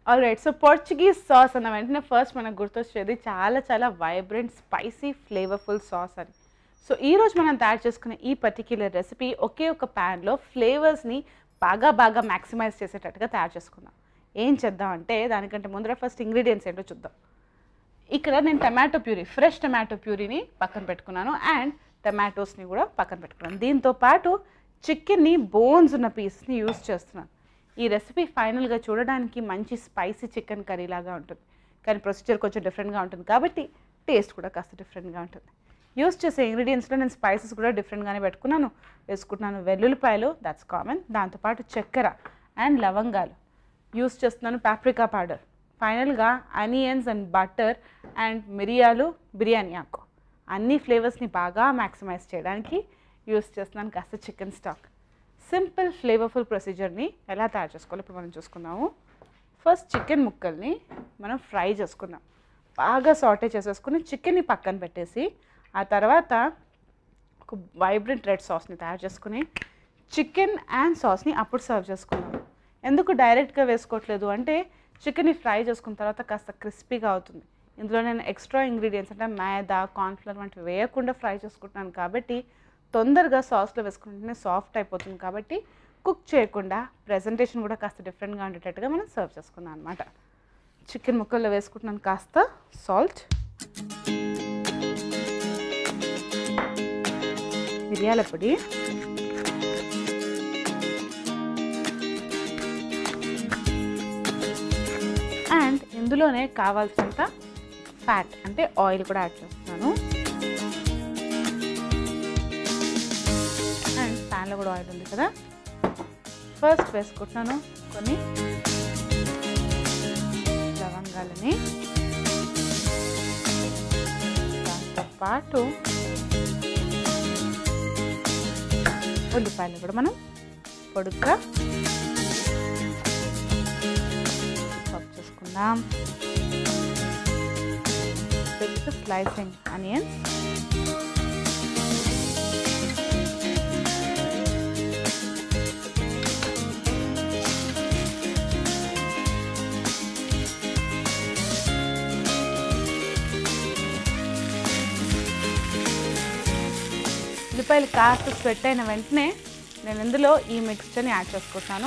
all right so Portuguese sauce అన్న వెంటనే first మనకు గుర్తొచ్చేది చాలా చాలా వైబ్రెంట్ స్పైసీ ఫ్లేవర్ఫుల్ సాస్ అని సో ఈ రోజు మనం తయారు చేసుకునే ఈ పర్టిక్యులర్ రెసిపీ ఒకే ఒక ప్యాన్లో ఫ్లేవర్స్ని బాగా బాగా మ్యాక్సిమైజ్ చేసేటట్టుగా తయారు చేసుకుందాం ఏం చేద్దాం అంటే దానికంటే ముందర ఫస్ట్ ఇంగ్రీడియంట్స్ ఏంటో చూద్దాం ఇక్కడ నేను టమాటో ప్యూరీ ఫ్రెష్ టమాటో ప్యూరీని పక్కన పెట్టుకున్నాను అండ్ టమాటోస్ని కూడా పక్కన పెట్టుకున్నాను దీంతో పాటు చికెన్ని బోన్స్ ఉన్న పీస్ని యూస్ చేస్తున్నాను ఈ రెసిపీ ఫైనల్గా చూడడానికి మంచి స్పైసీ చికెన్ కర్రీ లాగా ఉంటుంది కానీ ప్రొసీజర్ కొంచెం డిఫరెంట్గా ఉంటుంది కాబట్టి టేస్ట్ కూడా కాస్త డిఫరెంట్గా ఉంటుంది యూస్ చేసే ఇంగ్రీడియంట్స్లో నేను స్పైసెస్ కూడా డిఫరెంట్గానే పెట్టుకున్నాను వేసుకుంటున్నాను వెల్లుల్లిపాయలు దట్స్ కామన్ దాంతోపాటు చక్కెర అండ్ లవంగాలు యూస్ చేస్తున్నాను పాప్రికా పౌడర్ ఫైనల్గా అనియన్స్ అండ్ బటర్ అండ్ మిరియాలు బిర్యానీ ఆకు అన్ని ఫ్లేవర్స్ని బాగా మ్యాక్సిమైజ్ చేయడానికి యూస్ చేస్తున్నాను కాస్త చికెన్ స్టాక్ సింపుల్ ఫ్లేవర్ఫుల్ ప్రొసీజర్ని ఎలా తయారు చేసుకోవాలో ఇప్పుడు మనం చూసుకుందాము ఫస్ట్ చికెన్ ముక్కల్ని మనం ఫ్రై చేసుకుందాం బాగా సాటే చేసేసుకుని చికెన్ని పక్కన పెట్టేసి ఆ తర్వాత ఒక వైబ్రెంట్ రెడ్ సాస్ని తయారు చేసుకుని చికెన్ అండ్ సాస్ని అప్పుడు సర్వ్ చేసుకున్నాం ఎందుకు డైరెక్ట్గా వేసుకోవట్లేదు అంటే చికెన్ని ఫ్రై చేసుకున్న తర్వాత కాస్త క్రిస్పీగా అవుతుంది ఇందులో నేను ఎక్స్ట్రా ఇంగ్రీడియంట్స్ అంటే మైదా కార్న్ఫ్లవర్ వంటివి వేయకుండా ఫ్రై చేసుకుంటున్నాను కాబట్టి తొందరగా సాస్లో వేసుకుంటేనే సాఫ్ట్ అయిపోతుంది కాబట్టి కుక్ చేయకుండా ప్రజెంటేషన్ కూడా కాస్త డిఫరెంట్గా ఉండేటట్టుగా మనం సర్వ్ చేసుకుందాం అనమాట చికెన్ ముక్కల్లో వేసుకుంటున్నాను కాస్త సాల్ట్ మిరియాల పొడి అండ్ ఇందులోనే కావాల్సినంత ఫ్యాట్ అంటే ఆయిల్ కూడా యాడ్ చేస్తున్నాను అండ్ ప్యాన్లో కూడా ఆయిల్ ఉంది కదా ఫస్ట్ వేసుకుంటున్నాను కొన్ని లవంగాలని దాంతో పాటు ఉల్లిపాయలు కూడా మనం పొడుగ్గా చాప్ చేసుకుందాం విత్ స్లైసింగ్ ఆనియన్స్ ఉల్లిపాయలు కాస్త స్వెట్ అయిన వెంటనే నేను ఇందులో ఈ మిక్స్చర్ని యాడ్ చేసుకుంటాను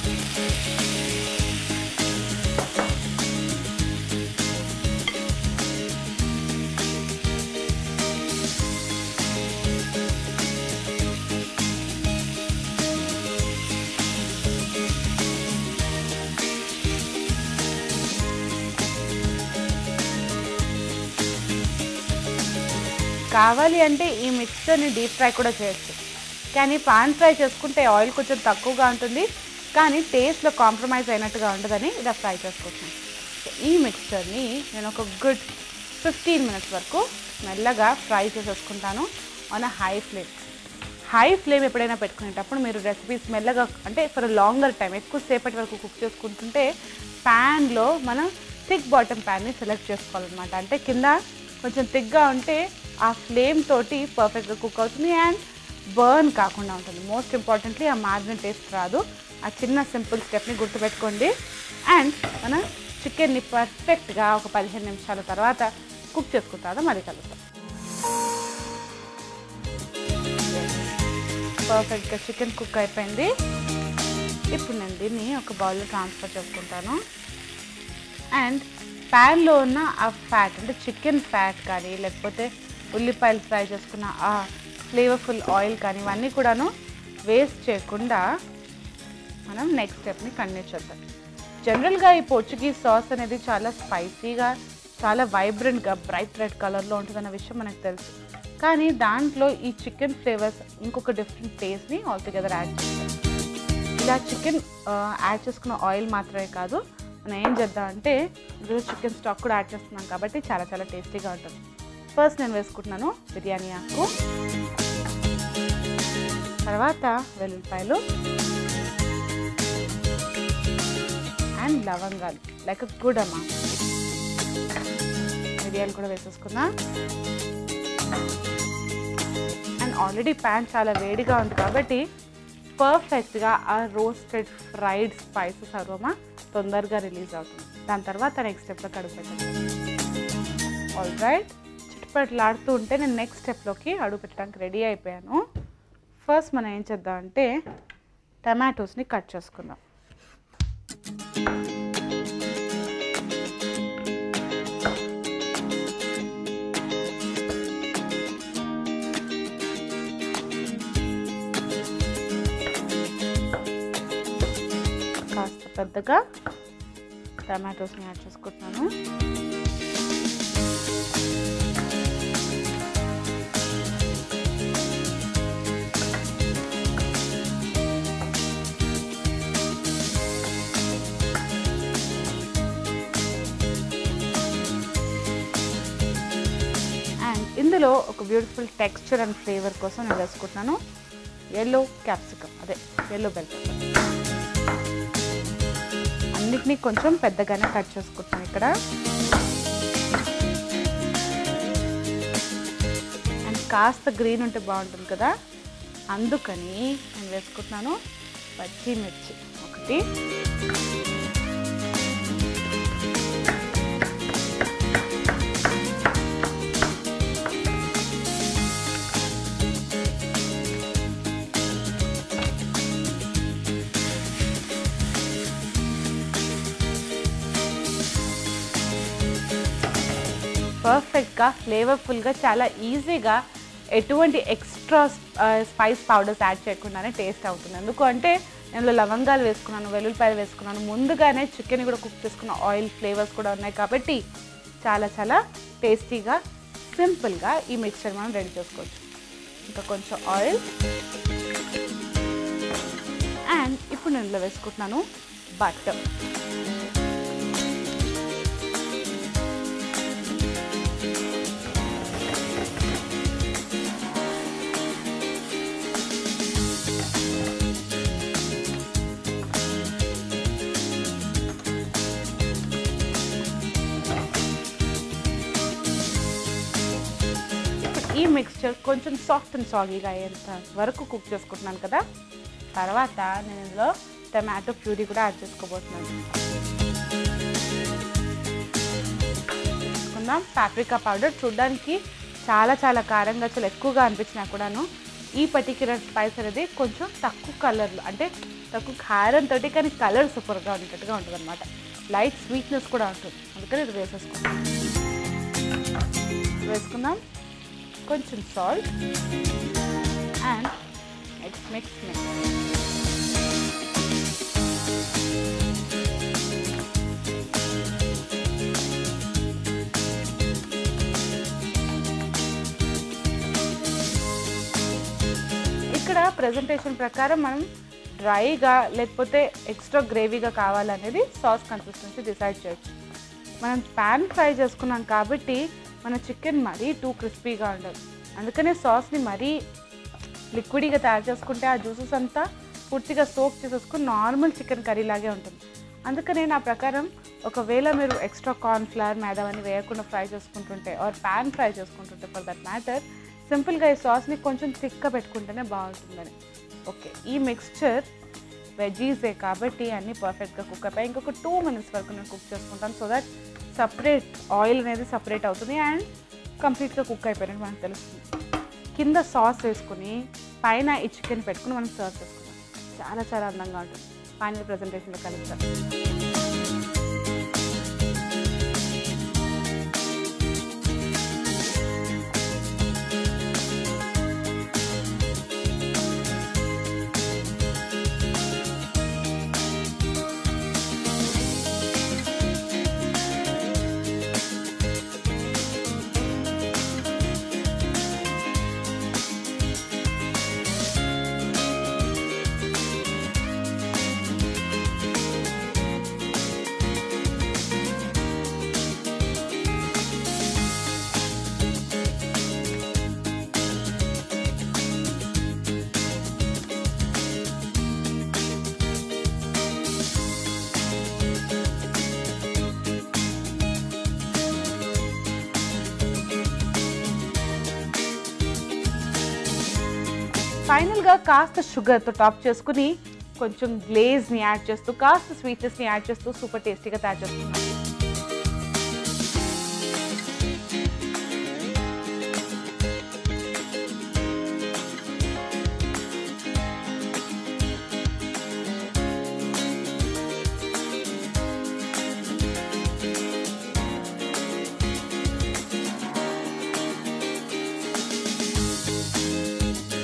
కావాలి అంటే ఈ మిక్స్చర్ని డీప్ ఫ్రై కూడా చేయొచ్చు కానీ పాన్ ఫ్రై చేసుకుంటే ఆయిల్ కొంచెం తక్కువగా ఉంటుంది కానీ టేస్ట్లో కాంప్రమైజ్ అయినట్టుగా ఉండదని ఇలా ఫ్రై చేసుకుంటున్నాను సో ఈ మిక్స్చర్ని నేను ఒక గుడ్ ఫిఫ్టీన్ మినిట్స్ వరకు మెల్లగా ఫ్రై చేసేసుకుంటాను on a high flame high flame ఎప్పుడైనా పెట్టుకునేటప్పుడు మీరు రెసిపీస్ మెల్లగా అంటే ఫర్ లాంగర్ టైం ఎక్కువసేపటి వరకు కుక్ చేసుకుంటుంటే ప్యాన్లో మనం థిక్ బాటమ్ ప్యాన్ని సెలెక్ట్ చేసుకోవాలన్నమాట అంటే కింద కొంచెం థిక్గా ఉంటే ఆ ఫ్లేమ్ తోటి పర్ఫెక్ట్గా కుక్ అవుతుంది అండ్ బర్న్ కాకుండా ఉంటుంది మోస్ట్ ఇంపార్టెంట్లీ ఆ మారిన టేస్ట్ రాదు ఆ చిన్న సింపుల్ స్టెప్ని గుర్తుపెట్టుకోండి అండ్ మన చికెన్ని పర్ఫెక్ట్గా ఒక పదిహేను నిమిషాల తర్వాత కుక్ చేసుకుంటాను మరి కలుగుతాం పర్ఫెక్ట్గా చికెన్ కుక్ అయిపోయింది ఇప్పుడు నేను దీన్ని ఒక బౌల్లో ట్రాన్స్ఫర్ చేసుకుంటాను అండ్ ప్యాన్లో ఉన్న ఆ ఫ్యాట్ అంటే చికెన్ ఫ్యాట్ కానీ లేకపోతే ఉల్లిపాయలు ఫ్రై చేసుకున్న ఆ ఫ్లేవర్ఫుల్ ఆయిల్ కానీ ఇవన్నీ కూడాను వేస్ట్ చేయకుండా మనం నెక్స్ట్ స్టెప్ని కంటిన్యూ చేద్దాం జనరల్గా ఈ పోర్చుగీస్ సాస్ అనేది చాలా స్పైసీగా చాలా వైబ్రెంట్గా బ్రైట్ రెడ్ కలర్లో ఉంటుందన్న విషయం మనకు తెలుసు కానీ దాంట్లో ఈ చికెన్ ఫ్లేవర్స్ ఇంకొక డిఫరెంట్ టేస్ట్ని ఆల్టుగెదర్ యాడ్ చేస్తాం ఇలా చికెన్ యాడ్ చేసుకున్న ఆయిల్ మాత్రమే కాదు మనం ఏం చేద్దాం అంటే ఇందులో చికెన్ స్టాక్ కూడా యాడ్ చేస్తున్నాం కాబట్టి చాలా చాలా టేస్టీగా ఉంటుంది ఫస్ట్ నేను వేసుకుంటున్నాను బిర్యానీ ఆకు తర్వాత వెల్లుల్లిపాయలు అండ్ లవంగాలు లైక్ గుడ్ అమ్మా మిరియాలు కూడా వేసేసుకున్నా అండ్ ఆల్రెడీ ప్యాన్ చాలా వేడిగా ఉంది కాబట్టి పర్ఫెక్ట్గా ఆ రోస్టెడ్ ఫ్రైడ్ స్పైసెస్ అరోమా తొందరగా రిలీజ్ అవుతుంది దాని తర్వాత నెక్స్ట్ స్టెప్లో కడుగు పెట్టండి ఆల్ రైట్ చిట్టుపట్లాడుతూ ఉంటే నేను నెక్స్ట్ స్టెప్లోకి అడుగు పెట్టడానికి రెడీ అయిపోయాను ఫస్ట్ మనం ఏం చేద్దాం అంటే టమాటోస్ని కట్ చేసుకుందాం కాస్త పెద్దగా టమాటోస్ని యాడ్ చేసుకుంటున్నాను అండ్ ఇందులో ఒక బ్యూటిఫుల్ టెక్స్చర్ అండ్ ఫ్లేవర్ కోసం నేను వేసుకుంటున్నాను ఎల్లో క్యాప్సికమ్ అదే ఎల్లో బెల్ అన్నిటినీ కొంచెం పెద్దగానే కట్ చేసుకుంటున్నాను ఇక్కడ అండ్ కాస్త గ్రీన్ ఉంటే బాగుంటుంది కదా అందుకని నేను వేసుకుంటున్నాను పచ్చిమిర్చి ఒకటి పర్ఫెక్ట్గా ఫ్లేవర్ఫుల్గా చాలా ఈజీగా ఎటువంటి ఎక్స్ట్రా స్పైస్ పౌడర్స్ యాడ్ చేయకుండానే టేస్ట్ అవుతుంది ఎందుకు అంటే నేను లవంగాలు వేసుకున్నాను వెల్లుల్లిపాయలు వేసుకున్నాను ముందుగానే చికెన్ కూడా కుక్ చేసుకున్న ఆయిల్ ఫ్లేవర్స్ కూడా ఉన్నాయి కాబట్టి చాలా చాలా టేస్టీగా సింపుల్గా ఈ మిక్చర్ మనం రెడీ చేసుకోవచ్చు ఇంకా కొంచెం ఆయిల్ అండ్ ఇప్పుడు నేను ఇందులో వేసుకుంటున్నాను బటర్ ఇప్పుడు ఈ మిక్స్చర్ కొంచెం సాఫ్ట్ అండ్ సాగీగా అయ్యేంత వరకు కుక్ చేసుకుంటున్నాను కదా తర్వాత నేను ఇందులో టమాటో ప్యూరీ కూడా యాడ్ చేసుకోబోతున్నాను వేసుకుందాం పాప్రికా పౌడర్ చూడడానికి చాలా చాలా కారంగా చాలా ఎక్కువగా అనిపించినా కూడాను ఈ పర్టిక్యులర్ స్పైస్ అనేది కొంచెం తక్కువ కలర్లో అంటే తక్కువ కారంతో కానీ కలర్ సూపర్గా ఉండేటట్టుగా ఉంటుంది అనమాట లైట్ స్వీట్నెస్ కూడా ఉంటుంది అందుకని ఇది వేసేసుకుందాం వేసుకుందాం కొంచెం salt and next mix mix ఇక్కడ ప్రజెంటేషన్ ప్రకారం మనం డ్రైగా లేకపోతే ఎక్స్ట్రా గ్రేవీగా కావాలనేది సాస్ కన్సిస్టెన్సీ డిసైడ్ చేయొచ్చు మనం ప్యాన్ ఫ్రై చేసుకున్నాం కాబట్టి మన చికెన్ మరీ టూ క్రిస్పీగా ఉండదు అందుకనే సాస్ని మరీ లిక్విడ్గా తయారు చేసుకుంటే ఆ జ్యూసెస్ అంతా పూర్తిగా సోక్ చేసేసుకుని నార్మల్ చికెన్ కర్రీ లాగే ఉంటుంది అందుకనే నా ప్రకారం ఒకవేళ మీరు ఎక్స్ట్రా కార్న్ ఫ్లవర్ మైదా అని వేయకుండా ఫ్రై చేసుకుంటుంటే ఆర్ ప్యాన్ ఫ్రై చేసుకుంటుంటే ఫర్ దట్ మ్యాటర్ సింపుల్గా ఈ సాస్ని కొంచెం థిక్గా పెట్టుకుంటేనే బాగుంటుందని ఓకే ఈ మిక్స్చర్ వెజీసే కాబట్టి అన్నీ పర్ఫెక్ట్గా కుక్ అయిపోయి ఇంకొక టూ మినిట్స్ వరకు నేను కుక్ చేసుకుంటాను సో దట్ సపరేట్ ఆయిల్ అనేది సపరేట్ అవుతుంది అండ్ కంప్లీట్గా కుక్ అయిపోయినట్టు మనకు తెలుస్తుంది కింద సాస్ వేసుకుని పైన ఈ చికెన్ పెట్టుకుని మనం సర్వ్ చేసుకుంటాం చాలా చాలా అందంగా ఉంటుంది ఫైనల్ ప్రజెంటేషన్లో కలుగుతాం ఫైనల్గా కాస్త షుగర్తో టాప్ చేసుకుని కొంచెం గ్లేజ్ని యాడ్ చేస్తూ కాస్త స్వీట్నెస్ని యాడ్ చేస్తూ సూపర్ టేస్టీగా తయారు చేస్తున్నాం